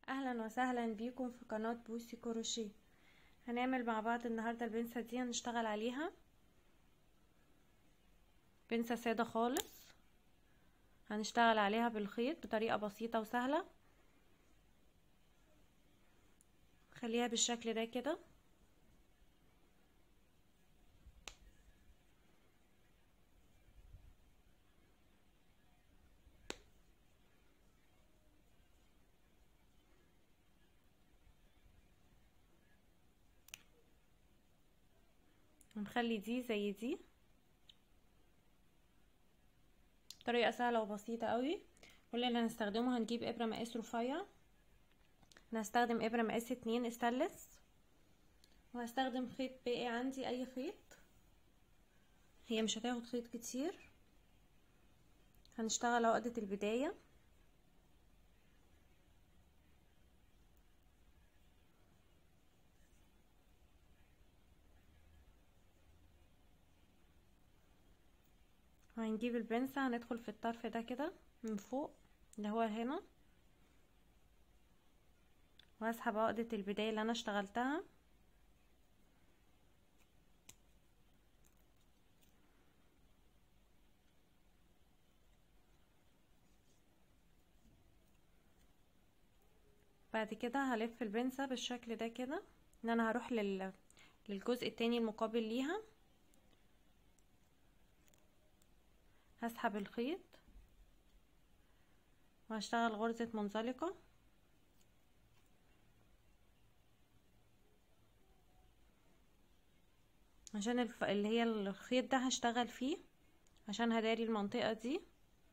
اهلا وسهلا بيكم في قناة بوسي كروشيه هنعمل مع بعض النهاردة البنسة دي هنشتغل عليها بنسة سادة خالص هنشتغل عليها بالخيط بطريقة بسيطة وسهلة خليها بالشكل ده كده هنخلي دي زي دي طريقة سهلة وبسيطة قوي كل اللي هنستخدمه هنجيب ابرة مقاس رفيع انا هستخدم ابرة مقاس اتنين استانلس وهستخدم خيط باقي عندي اي خيط هي مش هتاخد خيط كتير هنشتغل عقدة البداية وهنجيب البنسة هندخل في الطرف ده كده من فوق اللي هو هنا وهسحب عقدة البداية اللي انا اشتغلتها بعد كده هلف البنسة بالشكل ده كده ان انا هروح لل... للجزء التاني المقابل ليها هسحب الخيط وهشتغل غرزة منزلقة عشان الف... اللي هي الخيط ده هشتغل فيه عشان هداري المنطقة دي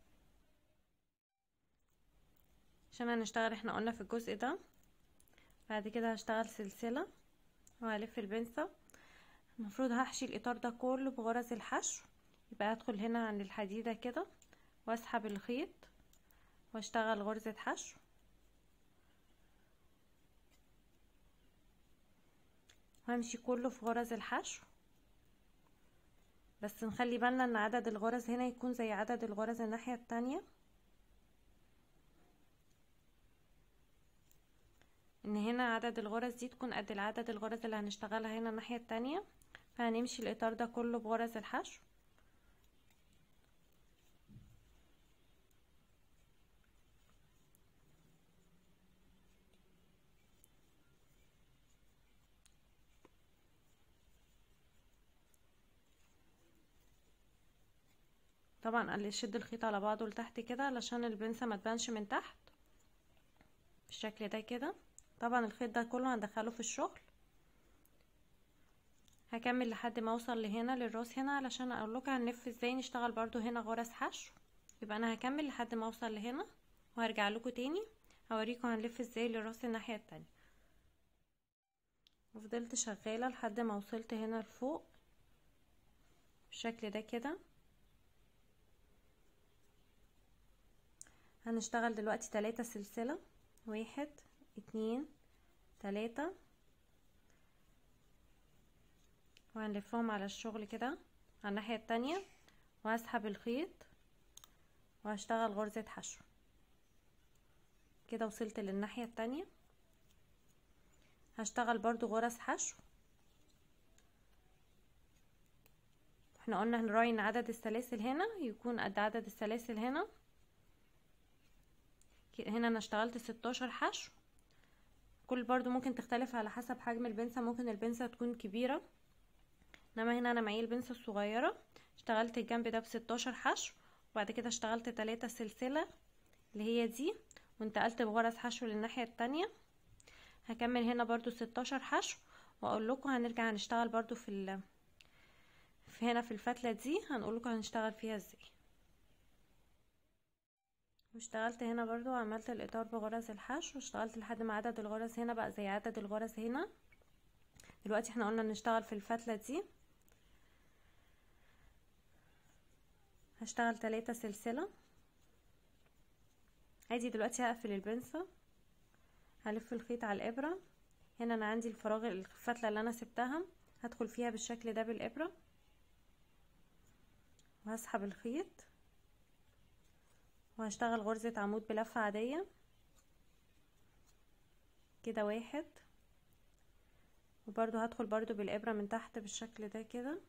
عشان هنشتغل احنا قلنا في الجزء ده بعد كده هشتغل سلسلة وهلف البنسة المفروض هحشي الاطار ده كله بغرز الحشو يبقى هدخل هنا عند الحديدة كده واسحب الخيط واشتغل غرزة حشو وامشي كله في غرز الحشو بس نخلي بالنا ان عدد الغرز هنا يكون زي عدد الغرز الناحية التانية ان هنا عدد الغرز دي تكون قد العدد الغرز اللي هنشتغلها هنا الناحية التانية فهنمشي الاطار ده كله بغرز الحشو طبعا اشد الخيط على بعضه لتحت كده علشان البنسة ما تبانش من تحت بالشكل ده كده طبعا الخيط ده كله هندخله في الشغل هكمل لحد ما اوصل لهنا للراس هنا علشان اقول لكم هنلف ازاي نشتغل برضو هنا غرز حشو يبقى انا هكمل لحد ما اوصل لهنا وهرجع لكم تاني هوريكم هنلف ازاي للراس الناحيه التانية وفضلت شغاله لحد ما وصلت هنا لفوق بالشكل ده كده هنشتغل دلوقتي تلاتة سلسلة واحد اتنين تلاتة وهنلفهم على الشغل كده على الناحية التانية وهسحب الخيط وهشتغل غرزة حشو كده وصلت للناحية التانية هشتغل برضو غرز حشو احنا قلنا هنراعي ان عدد السلاسل هنا يكون قد عدد السلاسل هنا هنا انا اشتغلت ستاشر حشو كل برضو ممكن تختلف على حسب حجم البنسة ممكن البنسة تكون كبيرة انما هنا انا معايا البنسة الصغيرة اشتغلت الجنب ده بستاشر حشو وبعد كده اشتغلت تلاتة سلسلة اللي هي دي وانتقلت بغرز حشو للناحية التانية هكمل هنا برضو ستاشر حشو واقول لكم هنرجع هنشتغل برضو في ال في هنا في الفتلة دي هنقول لكم هنشتغل فيها ازاي واشتغلت هنا برضو عملت الاطار بغرز الحشو واشتغلت لحد ما عدد الغرز هنا بقى زي عدد الغرز هنا دلوقتي احنا قلنا نشتغل في الفتلة دي هشتغل تلاتة سلسلة عادي دلوقتي هقفل البنسة هلف الخيط على الابرة هنا انا عندي الفراغ الفتلة اللي انا سبتها هدخل فيها بالشكل ده بالابرة وهسحب الخيط وهشتغل غرزة عمود بلفة عادية كده واحد وبرضو هدخل برضو بالابرة من تحت بالشكل ده كده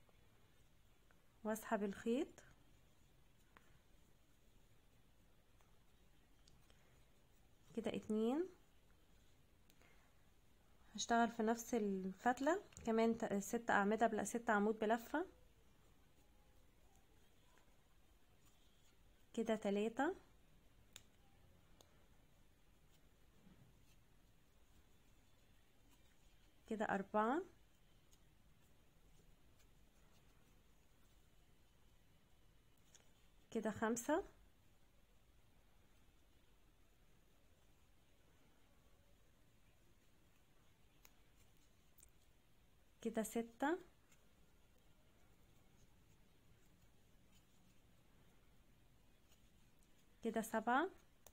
واسحب الخيط كده اتنين هشتغل في نفس الفتلة كمان ست اعمدة بلا ست عمود بلفة كده تلاتة كده أربعة كده خمسة كده ستة كده سبعة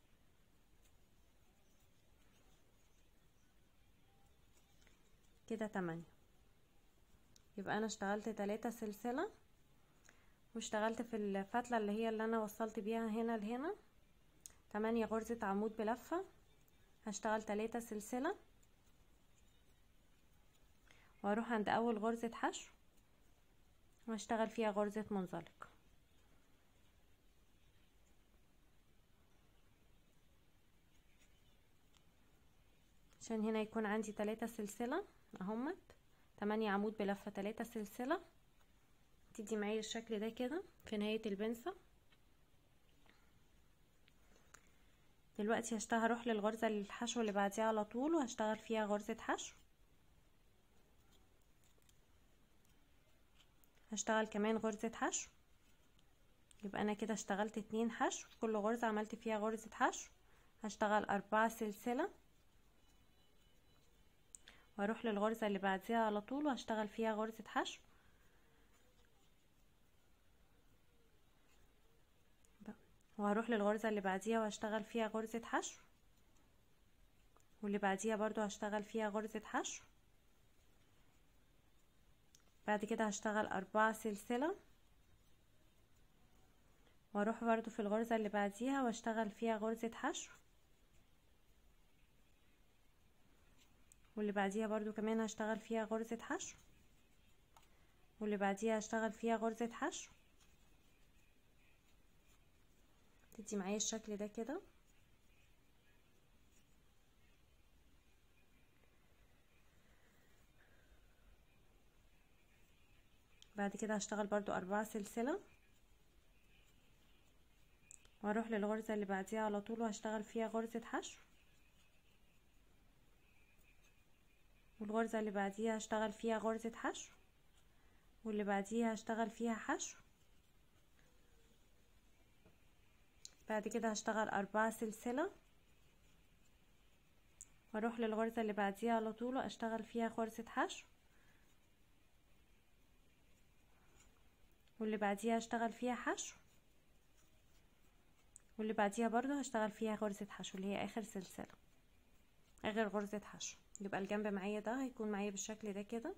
كده تمانية يبقى انا اشتغلت تلاتة سلسلة واشتغلت في الفتلة اللي هي اللي انا وصلت بيها هنا لهنا تمانية غرزة عمود بلفة هشتغل تلاتة سلسلة واروح عند اول غرزة حشو واشتغل فيها غرزة منزلق عشان هنا يكون عندي تلاتة سلسلة اهمت تمانية عمود بلفة تلاتة سلسلة تدي معايا الشكل ده كده في نهاية البنسة دلوقتي هشتغل هروح للغرزة الحشو اللي بعديها على طول وهشتغل فيها غرزة حشو هشتغل كمان غرزة حشو يبقى انا كده اشتغلت اتنين حشو كل غرزة عملت فيها غرزة حشو هشتغل اربعة سلسلة واروح للغرزة اللي بعديها على طول وهشتغل فيها غرزة حشو وهروح للغرزة اللي بعديها وهشتغل فيها غرزة حشو واللي بعديها برضو هشتغل فيها غرزة حشو بعد كده هشتغل أربعة سلسلة واروح برضو في الغرزة اللي بعديها واشتغل فيها غرزة حشو واللي بعديها برضو كمان هشتغل فيها غرزة حشو واللي بعديها هشتغل فيها غرزة حشو تدي معايا الشكل ده كده بعد كده هشتغل برضو أربعة سلسلة واروح للغرزة اللي بعديها على طول وهشتغل فيها غرزة حشو والغرزة اللي بعديها هشتغل فيها غرزة حشو واللي بعديها هشتغل فيها حشو بعد كده هشتغل أربعة سلسلة واروح للغرزة اللي بعديها على طول واشتغل فيها غرزة حشو واللي بعديها هشتغل فيها حشو واللي بعديها برضو هشتغل فيها غرزة حشو اللي هي اخر سلسلة اخر غرزة حشو يبقى الجنب معايا ده هيكون معايا بالشكل ده كده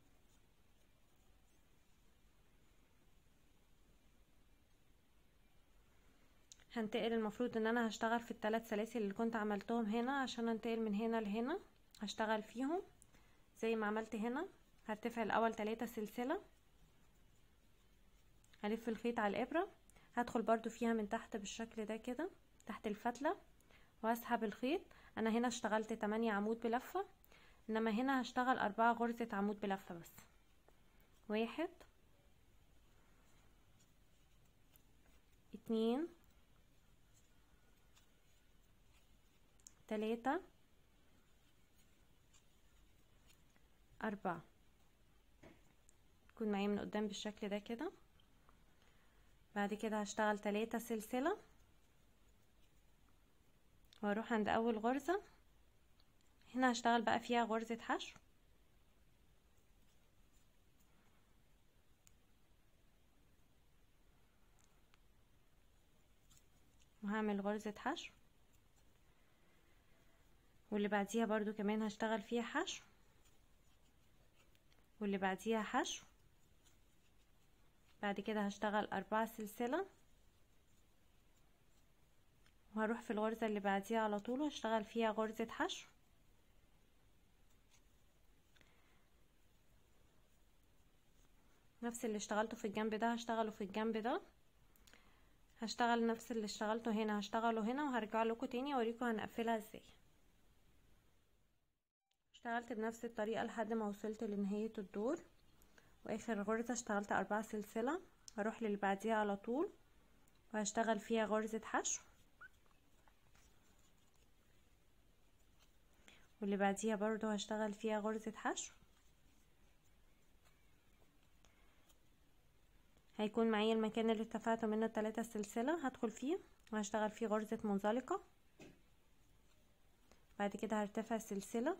هنتقل المفروض ان انا هشتغل في الثلاث سلاسل اللي كنت عملتهم هنا عشان انتقل من هنا لهنا هشتغل فيهم زي ما عملت هنا هرتفع الاول ثلاثة سلسلة هلف الخيط على الابرة هدخل برضو فيها من تحت بالشكل ده كده تحت الفتلة وهسحب الخيط انا هنا اشتغلت 8 عمود بلفة انما هنا هشتغل أربعة غرزة عمود بلفة بس واحد اتنين تلاتة أربعة تكون معايا من قدام بالشكل ده كده بعد كده هشتغل تلاتة سلسلة واروح عند اول غرزة هنا هشتغل بقى فيها غرزة حشو وهعمل غرزة حشو واللي بعديها برضو كمان هشتغل فيها حشو واللي بعديها حشو بعد كده هشتغل أربعة سلسلة وهروح في الغرزة اللي بعديها على طول واشتغل فيها غرزة حشو نفس اللي اشتغلته في الجنب ده هشتغله في الجنب ده هشتغل نفس اللي اشتغلته هنا هشتغله هنا وهرجع لكم تاني اوريكم هنقفلها ازاي اشتغلت بنفس الطريقة لحد ما وصلت لنهاية الدور واخر غرزة اشتغلت اربع سلسلة هروح للي بعديها على طول وهشتغل فيها غرزة حشو واللي بعديها برضو هشتغل فيها غرزة حشو هيكون معايا المكان اللي اتفقت منه التلاتة سلسلة هدخل فيه وهشتغل فيه غرزة منزلقة بعد كده هرتفع سلسلة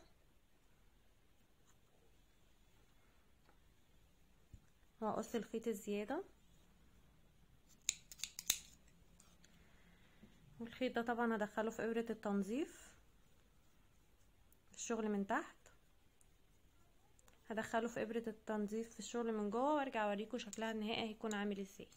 وهقص الخيط الزيادة والخيط ده طبعا هدخله في ابرة التنظيف في الشغل من تحت هدخله في ابرة التنظيف في الشغل من جوه وارجع اوريكم شكلها النهائي هيكون عامل ازاي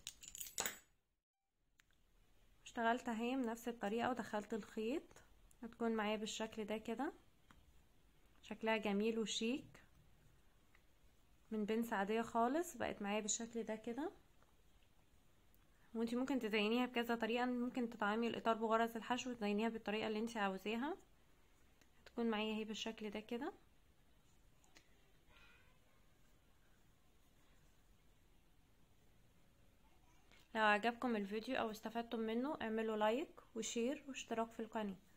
اشتغلت اهي بنفس الطريقة ودخلت الخيط هتكون معايا بالشكل ده كده شكلها جميل وشيك من بنس عادية خالص بقت معايا بالشكل ده كده وانتي ممكن تزينيها بكذا طريقة ممكن تطعمي الاطار بغرز الحشو وتزينيها بالطريقة اللي انتي عاوزاها هتكون معايا اهي بالشكل ده كده لو عجبكم الفيديو او استفدتم منه اعملوا لايك وشير واشتراك في القناه